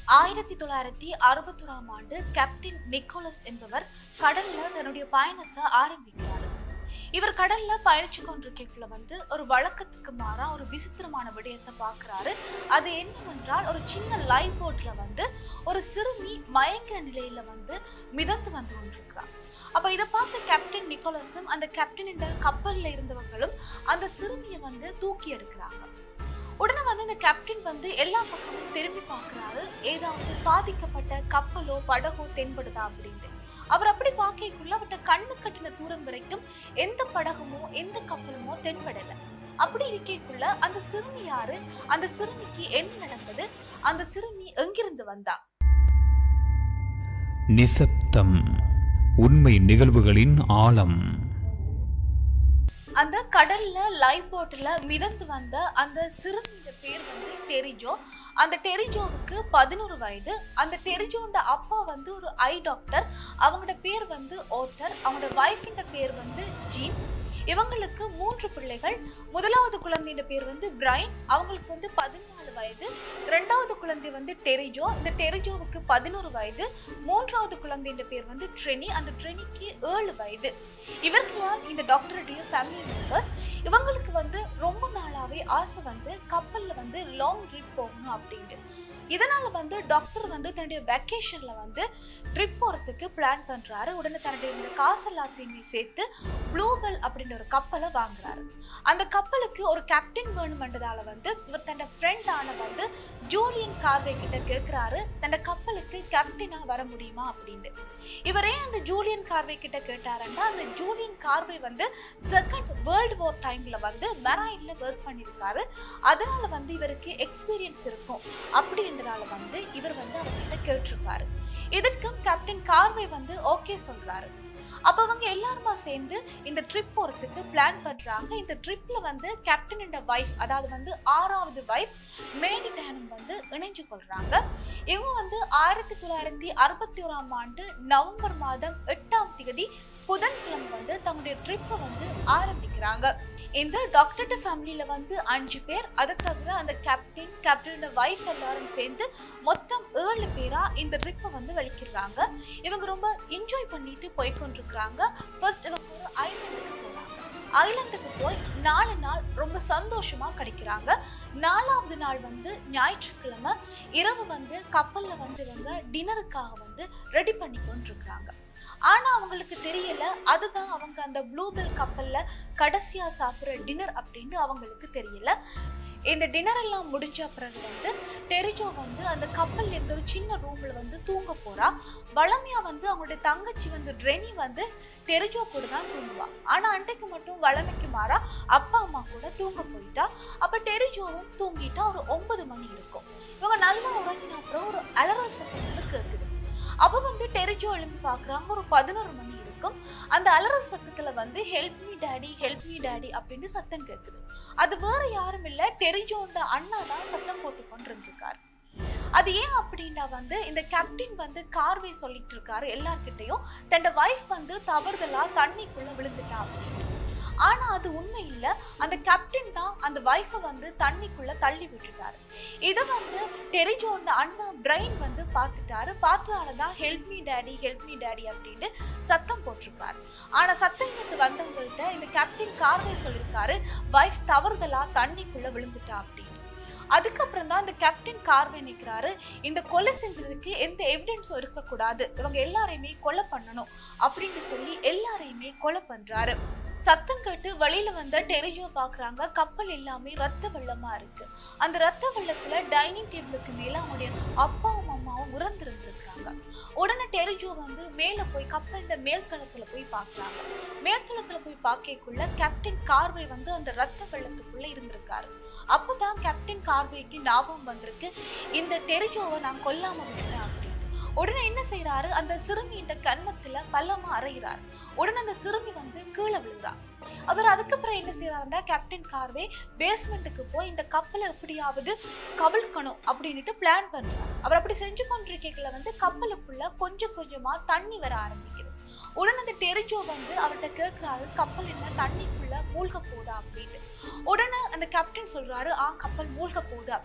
ஆயிரத்தி தொள்ளாயிரத்தி அறுபத்தொராம் ஆண்டு கேப்டன் நிக்கோலஸ் என்பவர் கடல்ல தன்னுடைய பயணத்தை ஆரம்பிக்கிறார் இவர் கடல்ல பயணிச்சு கொண்டிருக்கக்குள்ள வந்து ஒரு வழக்கத்துக்கு மாறா ஒரு விசித்திரமான விடயத்தை பார்க்கறாரு அது என்னவென்றால் ஒரு சின்ன லைஃப் போட்ல வந்து ஒரு சிறுமி மயங்கிற நிலையில வந்து மிதந்து வந்து கொண்டிருக்கிறார் அப்ப இதை பார்த்த கேப்டன் நிக்கோலஸும் அந்த கேப்டனின் கப்பல்ல இருந்தவர்களும் அந்த சிறுமியை வந்து தூக்கி எடுக்கிறாங்க உடனே வந்து இந்த கேப்டன் வந்து எல்லா பக்கமும் திரும்பி பார்க்கறாரு ஏதாவது பாதிக்கப்பட்ட கப்பலோ படகோ தென்படுதா அப்படின்ட்டு அவர் அப்படி பார்க்கக்குள்ள அவர்கிட்ட கண்ணு கட்டின தூரம் வரைக்கும் எந்த படகுமோ எந்த கப்பலுமோ தென்படல அப்படி இருக்கக்குள்ள அந்த சிறுமி யாரு அந்த சிறுமிக்கு என்ன நடந்தது அந்த சிறுமி எங்கிருந்து வந்தா நிசப்தம் உண்மை நிகழ்வுகளின் ஆழம் அந்த கடல்ல லைஃப் போட்ல மிதந்து வந்த அந்த சிறுமியோட பேர் வந்து டெரிஜோ அந்த டெரிஜோவுக்கு பதினோரு வயது அந்த டெரிஜோண்ட அப்பா வந்து ஒரு ஐ டாக்டர் அவங்களோட பேர் வந்து ஓத்தர் அவங்களோட ஒய்ஃபின் பேர் வந்து ஜீன் இவங்களுக்கு மூன்று பிள்ளைகள் முதலாவது குழந்தையோட பேர் வந்து பிரைன் அவங்களுக்கு வந்து பதினாலு வயது ரெண்டாவது குழந்தை வந்து டெரிஜோ இந்த டெரிஜோவுக்கு பதினோரு வயது மூன்றாவது குழந்தையோட பேர் வந்து ட்ரெனி அந்த ட்ரெனிக்கு ஏழு வயது இவர்களால் இந்த டாக்டருடைய ஃபேமிலி மெம்பர்ஸ் இவங்களுக்கு வந்து ரொம்ப நாளாவே ஆசை வந்து கப்பல்ல வந்து லாங் ட்ரிப் போகணும் அப்படின்ட்டு இதனால வந்து டாக்டர் வந்து தன்னுடைய வெக்கேஷன்ல வந்து ட்ரிப் போறதுக்கு பிளான் பண்றாரு உடனே தன்னுடைய இந்த காசு எல்லாத்தையுமே சேர்த்து ப்ளூபெல் அப்படின்ற ஒரு கப்பலை வாங்குறாரு அந்த கப்பலுக்கு ஒரு கேப்டன் வேணுமென்றதால வந்து இவர் தன்னோட ஃப்ரெண்ட் ஆன வந்து ஜூலியன் கார்வே கிட்ட கேட்கிறாரு தன்னோட கப்பலுக்கு கேப்டனா வர முடியுமா அப்படின்னு இவரே அந்த ஜூலியன் கார்வே கிட்ட கேட்டாருன்னா அந்த ஜூலியன் கார்வே வந்து செகண்ட் வேர்ல்டு வார் டைம்ல வந்து மெரைன்ல ஒர்க் பண்ணியிருக்காரு அதனால வந்து இவருக்கு எக்ஸ்பீரியன்ஸ் இருக்கும் அப்படின்றதால வந்து இவர் வந்து அவர்கிட்ட கேட்டிருக்காரு இதுக்கும் கேப்டன் கார்வே வந்து ஓகே சொல்றாரு அப்ப அவங்க எல்லாருமா சேர்ந்து இந்த ட்ரிப் போறதுக்கு பிளான் பண்றாங்க இந்த ட்ரிப்ல வந்து கேப்டனோட வைஃப் அதாவது வந்து ஆறாவது வைஃப் மேடி டேனம் வந்து இணைஞ்சு கொள்றாங்க இவங்க வந்து ஆயிரத்தி தொள்ளாயிரத்தி அறுபத்தி ஓராம் ஆண்டு நவம்பர் மாதம் எட்டாம் தேதி புதன்கிழமை வந்து தங்களுடைய ட்ரிப்பை வந்து ஆரம்பிக்கிறாங்க இந்த டாக்டர் ஃபேமிலியில வந்து அஞ்சு பேர் அதை தவிர அந்த கேப்டன் கேப்டனோட வைஃப் எல்லாரும் சேர்ந்து மொத்தம் ஏழு பேரா இந்த ட்ரிப்பை வந்து வலிக்கிறாங்க இவங்க ரொம்ப என்ஜாய் பண்ணிட்டு போய் கொண்டிருக்கிறாங்க ஃபர்ஸ்ட் இவங்க ஒரு ஐலாண்டுக்கு போறாங்க ஐலாண்டுக்கு போய் நாலு நாள் ரொம்ப சந்தோஷமா கிடைக்கிறாங்க நாலாவது நாள் வந்து ஞாயிற்றுக்கிழமை இரவு வந்து கப்பல்ல வந்து இவங்க டின்னருக்காக வந்து ரெடி பண்ணி கொண்டிருக்கிறாங்க ஆனா அவங்களுக்கு தெரியல அதுதான் அவங்க அந்த ப்ளூபெல் கப்பல்ல கடைசியா சாப்பிடுற டின்னர் அப்படின்னு அவங்களுக்கு தெரியல இந்த டின்னர் எல்லாம் முடிஞ்ச பிறகு வந்து டெரிஜோ வந்து அந்த கப்பல்ல இருந்து ஒரு சின்ன ரூம்ல வந்து தூங்க போறா வளமையா வந்து அவங்களுடைய தங்கச்சி வந்து ட்ரெனி வந்து டெரிஜோ கூட தான் தூங்குவா ஆனா அன்றைக்கு மட்டும் வளமைக்கு மாறா அப்பா அம்மா கூட தூங்க போயிட்டா அப்ப டெரிஜோவும் தூங்கிட்டா ஒரு ஒன்பது மணி இருக்கும் இவங்க நல்லா உறங்கின அப்புறம் ஒரு அலறல் சத்தம் வந்து கேட்குது அப்ப வந்து டெரிஜோ எழும்பி பாக்குறாங்க ஒரு பதினோரு மணி இருக்கும் அந்த அலறல் சத்தத்துல வந்து help me daddy help me daddy அப்படின்னு சத்தம் கேட்குது அது வேற யாரும் இல்ல டெரிஜோட அண்ணா தான் சத்தம் போட்டு கொண்டு இருந்திருக்காரு அது ஏன் அப்படின்னா வந்து இந்த கேப்டன் வந்து கார்வே சொல்லிட்டு இருக்காரு எல்லார்கிட்டையும் தன்னோட வைஃப் வந்து தவறுதலா தண்ணிக்குள்ள விழுந்துட்டா அப்படின்னு ஆனா அது உண்மை இல்ல அந்த கேப்டன் தான் அந்த வைஃபை வந்து தண்ணிக்குள்ள தள்ளி விட்டுட்டாரு இதை வந்து டெரிஜோட அண்ணா பிரைன் வந்து பார்த்துட்டாரு பார்த்ததால தான் help me daddy help me daddy அப்படின்னு சத்தம் போட்டிருக்காரு ஆனா சத்தம் கேட்டு வந்தவங்கள்ட்ட இந்த கேப்டன் கார்வே சொல்லியிருக்காரு வைஃப் தவறுதலா தண்ணிக்குள்ள விழுந்துட்டா அப்படின்னு அதுக்கப்புறம் தான் இந்த கேப்டன் கார்வே நிற்கிறாரு இந்த கொலை செஞ்சதுக்கு எந்த எவிடன்ஸும் இருக்கக்கூடாது இவங்க எல்லாரையுமே கொலை பண்ணணும் அப்படின்னு சொல்லி எல்லாரையுமே கொலை பண்றாரு சத்தம் கேட்டு வழியில வந்த டெரிஜோ பாக்குறாங்க கப்பல் எல்லாமே ரத்த வெள்ளமா இருக்கு அந்த ரத்த வெள்ளத்துல டைனிங் டேபிளுக்கு மேல அவங்களுடைய அப்பாவும் அம்மாவும் உறந்திருந்திருக்காங்க உடனே டெரிஜோ வந்து மேல போய் கப்பலோட மேல்தளத்துல போய் பாக்குறாங்க மேல்தளத்துல போய் பார்க்கக்குள்ள கேப்டன் கார்வே வந்து அந்த ரத்த வெள்ளத்துக்குள்ள இருந்திருக்காரு அப்பதான் கேப்டன் கார்வேக்கு ஞாபகம் வந்திருக்கு இந்த டெரிஜோவை நான் கொல்லாம விட்டுட்டேன் அப்படின்னு உடனே என்ன செய்யறாரு அந்த சிறுமியின் கன்னத்துல பள்ளமா அறையிறாரு உடனே அந்த சிறுமி வந்து கீழே விழுறா அவர் அதுக்கப்புறம் என்ன செய்யறாருன்னா கேப்டன் கார்வே பேஸ்மெண்ட்டுக்கு போய் இந்த கப்பலை எப்படியாவது கவிழ்க்கணும் அப்படின்னுட்டு பிளான் பண்றாரு அவர் அப்படி செஞ்சு கொண்டிருக்கைகளை வந்து கப்பலுக்குள்ள கொஞ்சம் கொஞ்சமா தண்ணி வர ஆரம்பிக்குது உடனே அந்த டெரிஜோ வந்து அவர்கிட்ட கேட்கிறாரு கப்பல் என்ன தண்ணிக்குள்ள மூழ்க போதா அப்படின்னு உடனே அந்த கேப்டன் சொல்றாரு ஆ கப்பல் மூழ்க போகுது அப்படின்னு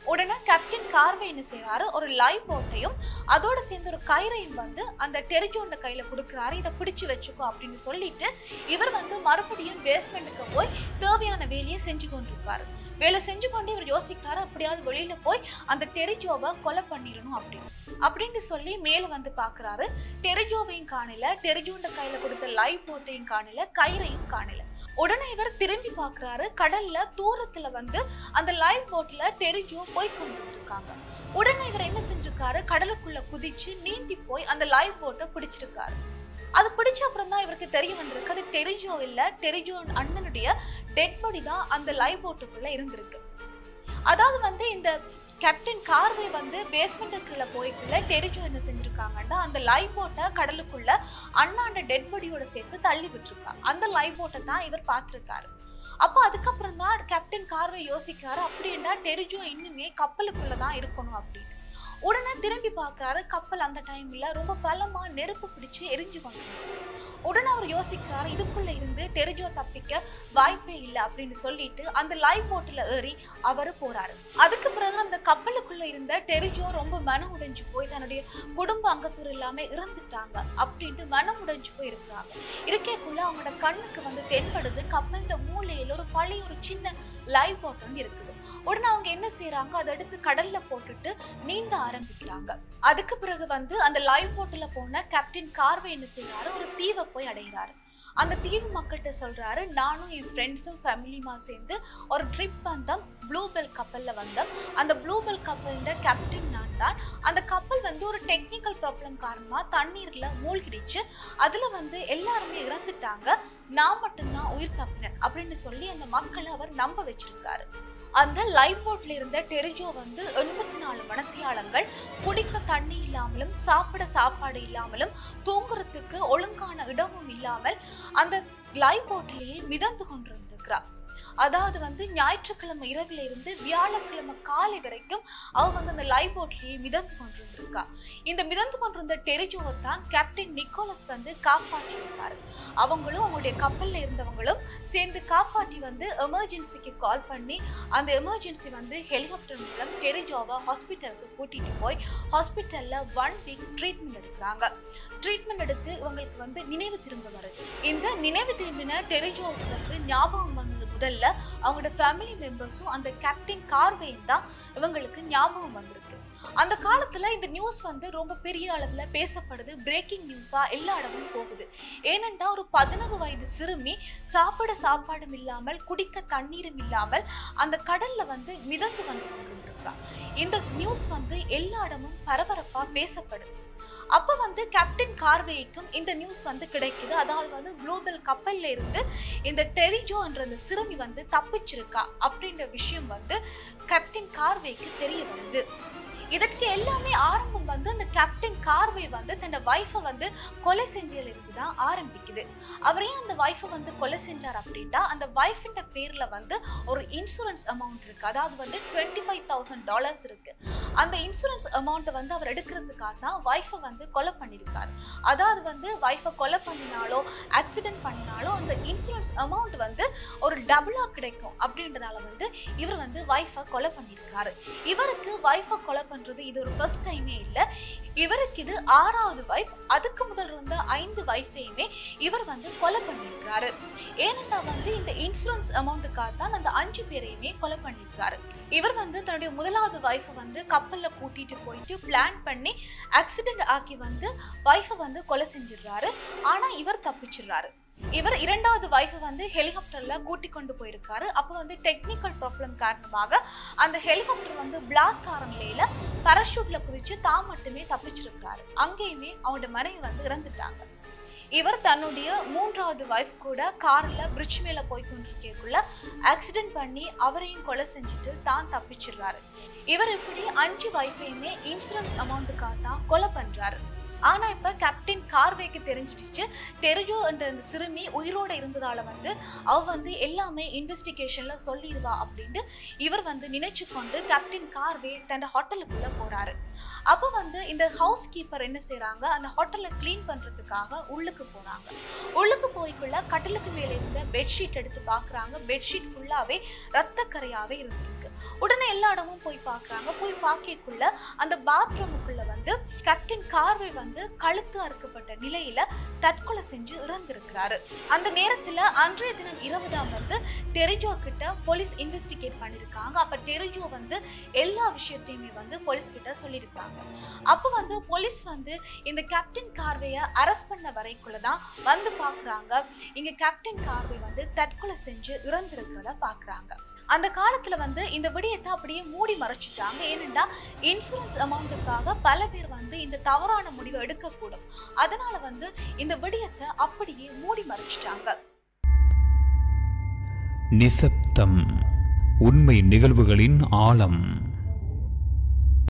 உடனே கேப்டன் கார்வே என்ன செய்யறாரு ஒரு லைவ் போட்டையும் அதோட சேர்ந்து ஒரு கயிறையும் வந்து அந்த டெரிஜோண்ட கையில கொடுக்குறாரு இதை பிடிச்சு வச்சுக்கோ அப்படின்னு சொல்லிட்டு இவர் வந்து மறுபடியும் பேஸ்மெண்ட்டுக்கு போய் தேவையான வேலையை செஞ்சு கொண்டிருப்பாரு வேலை செஞ்சு கொண்டு இவர் யோசிக்கிறாரு அப்படியாவது வெளியில போய் அந்த டெரிஜோவை கொலை பண்ணிடணும் அப்படின்னு அப்படின்னு சொல்லி மேல வந்து பாக்குறாரு டெரிஜோவையும் காணல டெரிஜோண்ட கையில கொடுத்த லைவ் போட்டையும் காணல கயிறையும் காணல உடனே இவர் திரும்பி பார்க்கறாரு கடல்ல தூரத்துல வந்து அந்த லைவ் போட்ல டெரிஜோ போய் கொண்டு இருக்காங்க உடனே இவர் என்ன செஞ்சிருக்காரு கடலுக்குள்ள குதிச்சு நீந்தி போய் அந்த லைவ் போட்டை பிடிச்சிருக்காரு அது பிடிச்ச அப்புறம் தான் இவருக்கு தெரிய வந்திருக்கு அது டெரிஜோ இல்ல டெரிஜோ அண்ணனுடைய டெட் பாடி தான் அந்த லைவ் போட்டுக்குள்ள இருந்திருக்கு அதாவது வந்து இந்த கேப்டன் கார்வே வந்து பேஸ்மெண்ட்டுக்குள்ள போய்க்குள்ள டெரிஜோ என்ன செஞ்சிருக்காங்கன்னா அந்த லைவ் போட்டை கடலுக்குள்ள அண்ணாண்ட டெட் பாடியோட சேர்த்து தள்ளி விட்டுருக்காங்க அந்த லைவ் போட்டை தான் இவர் பார்த்திருக்காரு அப்போ அதுக்கப்புறம் தான் கேப்டன் கார்வே யோசிக்கிறாரு அப்படின்னா டெரிஜோ இன்னுமே கப்பலுக்குள்ள தான் இருக்கணும் அப்படின்னு உடனே திரும்பி பார்க்கறாரு கப்பல் அந்த டைம்ல ரொம்ப பலமா நெருப்பு பிடிச்சு எரிஞ்சு கொண்டிருக்கு உடனே அவர் யோசிக்கிறாரு இதுக்குள்ள இருந்து டெரிஜோ தப்பிக்க வாய்ப்பே இல்லை அப்படின்னு சொல்லிட்டு அந்த லைவ் போட்டில் ஏறி அவர் போறாரு அதுக்கு பிறகு அந்த கப்பலுக்குள்ள இருந்த டெரிஜோ ரொம்ப மனம் உடைஞ்சு போய் தன்னுடைய குடும்ப அங்கத்தூர் எல்லாமே இறந்துட்டாங்க அப்படின்ட்டு மனம் உடைஞ்சு போய் இருக்கிறாங்க இருக்கைக்குள்ள அவங்களோட கண்ணுக்கு வந்து தென்படுது கப்பலோட மூலையில ஒரு பழைய ஒரு சின்ன லைவ் போட் வந்து இருக்குது உடனே அவங்க என்ன செய்யறாங்க அதை எடுத்து கடல்ல போட்டுட்டு நீந்த ஆரம்பிக்கிறாங்க அதுக்கு பிறகு வந்து அந்த லைவ் போட்டுல போன கேப்டன் கார்வே என்ன செய்யறாரு ஒரு தீவை போய் அடைகிறாரு அந்த தீவு மக்கள்கிட்ட சொல்றாரு நானும் என் ஃப்ரெண்ட்ஸும் ஃபேமிலியுமா சேர்ந்து ஒரு ட்ரிப் வந்தோம் ப்ளூபெல் கப்பல்ல வந்தோம் அந்த ப்ளூபெல் கப்பலோட கேப்டன் நான் தான் அந்த கப்பல் வந்து ஒரு டெக்னிக்கல் ப்ராப்ளம் காரணமா தண்ணீர்ல மூழ்கிடுச்சு அதுல வந்து எல்லாருமே இறந்துட்டாங்க நான் மட்டும்தான் உயிர் தப்பினேன் அப்படின்னு சொல்லி அந்த மக்களை அவர் நம்ப வச்சிருக்காரு அந்த லைஃப் போட்ல இருந்த டெரிஜோ வந்து எண்பத்தி நாலு மணத்தியாளங்கள் குடிக்க தண்ணி இல்லாமலும் சாப்பிட சாப்பாடு இல்லாமலும் தூங்குறதுக்கு ஒழுங்கான இடமும் இல்லாமல் அந்த லைஃப் போட்டிலேயே மிதந்து கொண்டிருந்திருக்கிறார் அதாவது வந்து ஞாயிற்றுக்கிழமை இரவுல இருந்து வியாழக்கிழமை காலை வரைக்கும் அவ வந்து அந்த லைவ் போட்லயே மிதந்து கொண்டிருந்திருக்கா இந்த மிதந்து கொண்டிருந்த டெரிஜோவை தான் கேப்டன் நிக்கோலஸ் வந்து காப்பாற்றி இருக்காரு அவங்களும் அவங்களுடைய கப்பல்ல இருந்தவங்களும் சேர்ந்து காப்பாற்றி வந்து எமர்ஜென்சிக்கு கால் பண்ணி அந்த எமர்ஜென்சி வந்து ஹெலிகாப்டர் மூலம் டெரிஜோவை ஹாஸ்பிட்டலுக்கு கூட்டிட்டு போய் ஹாஸ்பிட்டல்ல ஒன் வீக் ட்ரீட்மெண்ட் எடுக்கிறாங்க ட்ரீட்மெண்ட் எடுத்து இவங்களுக்கு வந்து நினைவு திரும்ப வருது இந்த நினைவு திரும்பின டெரிஜோவுக்கு வந்து ஞாபகம் வந்தது முதல்ல அவங்களோட ஃபேமிலி மெம்பர்ஸும் அந்த கேப்டன் கார்வேயும் தான் இவங்களுக்கு ஞாபகம் வந்திருக்கு அந்த காலத்துல இந்த நியூஸ் வந்து ரொம்ப பெரிய அளவுல பேசப்படுது பிரேக்கிங் நியூஸா எல்லா இடமும் போகுது ஏனென்றா ஒரு பதினொரு வயது சிறுமி சாப்பிட சாப்பாடும் இல்லாமல் குடிக்க தண்ணீரும் இல்லாமல் அந்த கடல்ல வந்து மிதந்து வந்து கொண்டிருக்கிறா இந்த நியூஸ் வந்து எல்லா இடமும் பரபரப்பா பேசப்படுது அப்ப வந்து கேப்டன் கார்வேக்கும் இந்த நியூஸ் வந்து கிடைக்குது அதாவது வந்து குளோபல் கப்பல்ல இருந்து இந்த டெரிஜோ என்ற அந்த சிறுமி வந்து தப்பிச்சிருக்கா அப்படின்ற விஷயம் வந்து கேப்டன் கார்வேக்கு தெரிய வருது இதற்கு எல்லாமே ஆரம்பம் வந்து அந்த கேப்டன் கார்வே வந்து தன்னோட வைஃபை வந்து கொலை செஞ்சதுல இருந்து தான் ஆரம்பிக்குது அவர் ஏன் அந்த வைஃபை வந்து கொலை செஞ்சார் அப்படின்னா அந்த வைஃபின்ற பேர்ல வந்து ஒரு இன்சூரன்ஸ் அமௌண்ட் இருக்கு அதாவது வந்து டுவெண்ட்டி ஃபைவ் தௌசண்ட் டாலர்ஸ் இருக்கு அந்த இன்சூரன்ஸ் அமௌண்ட்டை வந்து அவர் எடுக்கிறதுக்காக தான் வைஃபை வந்து கொலை பண்ணியிருக்காரு அதாவது வந்து வைஃபை கொலை பண்ணினாலோ ஆக்சிடென்ட் பண்ணினாலோ அந்த இன்சூரன்ஸ் அமௌண்ட் வந்து ஒரு டபுளா கிடைக்கும் அப்படின்றதால வந்து இவர் வந்து வைஃபை கொலை பண்ணியிருக்காரு இவருக்கு வைஃபை கொலை பண்றது இது ஒரு ஃபர்ஸ்ட் டைமே இல்லை இவருக்கு இது ஆறாவது வைஃப் அதுக்கு முதல் இருந்த ஐந்து வைஃபையுமே இவர் வந்து கொலை பண்ணியிருக்காரு ஏனென்னா வந்து இந்த இன்சூரன்ஸ் அமௌண்ட்டுக்காக தான் அந்த அஞ்சு பேரையுமே கொலை பண்ணியிருக்காரு இவர் வந்து தன்னுடைய முதலாவது வைஃபை வந்து கப்பல்ல கூட்டிட்டு போயிட்டு பிளான் பண்ணி ஆக்சிடென்ட் ஆக்கி வந்து வைஃபை வந்து கொலை செஞ்சிடுறாரு ஆனா இவர் தப்பிச்சிடுறாரு இவர் இரண்டாவது வைஃபை வந்து ஹெலிகாப்டர்ல கூட்டி கொண்டு போயிருக்காரு அப்போ வந்து டெக்னிக்கல் ப்ராப்ளம் காரணமாக அந்த ஹெலிகாப்டர் வந்து பிளாஸ்ட் ஆகிற நிலையில பரஷூட்ல குதிச்சு தான் மட்டுமே தப்பிச்சிருக்காரு அங்கேயுமே அவனோட மனைவி வந்து இறந்துட்டாங்க இவர் தன்னுடைய மூன்றாவது வைஃப் கூட கார்ல பிரிட்ஜ் மேல போய் கொண்டிருக்கக்குள்ள ஆக்சிடென்ட் பண்ணி அவரையும் கொலை செஞ்சுட்டு தான் தப்பிச்சிடுறாரு இவர் இப்படி அஞ்சு வைஃபையுமே இன்சூரன்ஸ் அமௌண்ட்டுக்காக தான் கொலை பண்றாரு ஆனா இப்ப கேப்டன் கார்வேக்கு தெரிஞ்சிடுச்சு டெரிஜோ என்ற அந்த சிறுமி உயிரோட இருந்ததால வந்து அவ வந்து எல்லாமே இன்வெஸ்டிகேஷன்ல சொல்லிடுவா அப்படின்ட்டு இவர் வந்து நினைச்சு கொண்டு கேப்டன் கார்வே தன் ஹோட்டலுக்குள்ள போறாரு அப்போ வந்து இந்த ஹவுஸ் கீப்பர் என்ன செய்றாங்க அந்த ஹோட்டலை க்ளீன் பண்றதுக்காக உள்ளுக்கு போறாங்க உள்ளுக்கு போய்க்குள்ள கட்டிலுக்கு மேல இருந்த பெட்ஷீட் எடுத்து பார்க்கறாங்க பெட்ஷீட் ஃபுல்லாவே ரத்தக்கரையாவே இருந்திருக்கு உடனே எல்லா இடமும் போய் பார்க்கறாங்க போய் பார்க்கக்குள்ள அந்த பாத்ரூமுக்குள்ள வந்து கேப்டன் கார்வே வந்து கழுத்து அறுக்கப்பட்ட நிலையில தற்கொலை செஞ்சு இறந்திருக்கிறாரு அந்த நேரத்துல அன்றைய தினம் இரவுதான் வந்து டெரிஜோ கிட்ட போலீஸ் இன்வெஸ்டிகேட் பண்ணிருக்காங்க அப்ப டெரிஜோ வந்து எல்லா விஷயத்தையுமே வந்து போலீஸ் கிட்ட சொல்லியிருக்காங்க அப்போ வந்து போலீஸ் வந்து இந்த கேப்டன் கார்வேய அரெஸ்ட் பண்ண வரைக்குள்ள தான் வந்து பார்க்கறாங்க இங்க கேப்டன் கார்வே வந்து தற்கொலை செஞ்சு இறந்திருக்கிறத பார்க்கறாங்க அந்த காலத்துல வந்து இந்த விடயத்தை அப்படியே மூடி மறைச்சிட்டாங்க ஏனென்றா இன்சூரன்ஸ் அமௌண்ட்டுக்காக பல பேர் வந்து இந்த தவறான முடிவை எடுக்கக்கூடும் அதனால வந்து இந்த விடயத்தை அப்படியே மூடி மறைச்சிட்டாங்க நிசப்தம் உண்மை நிகழ்வுகளின் ஆழம்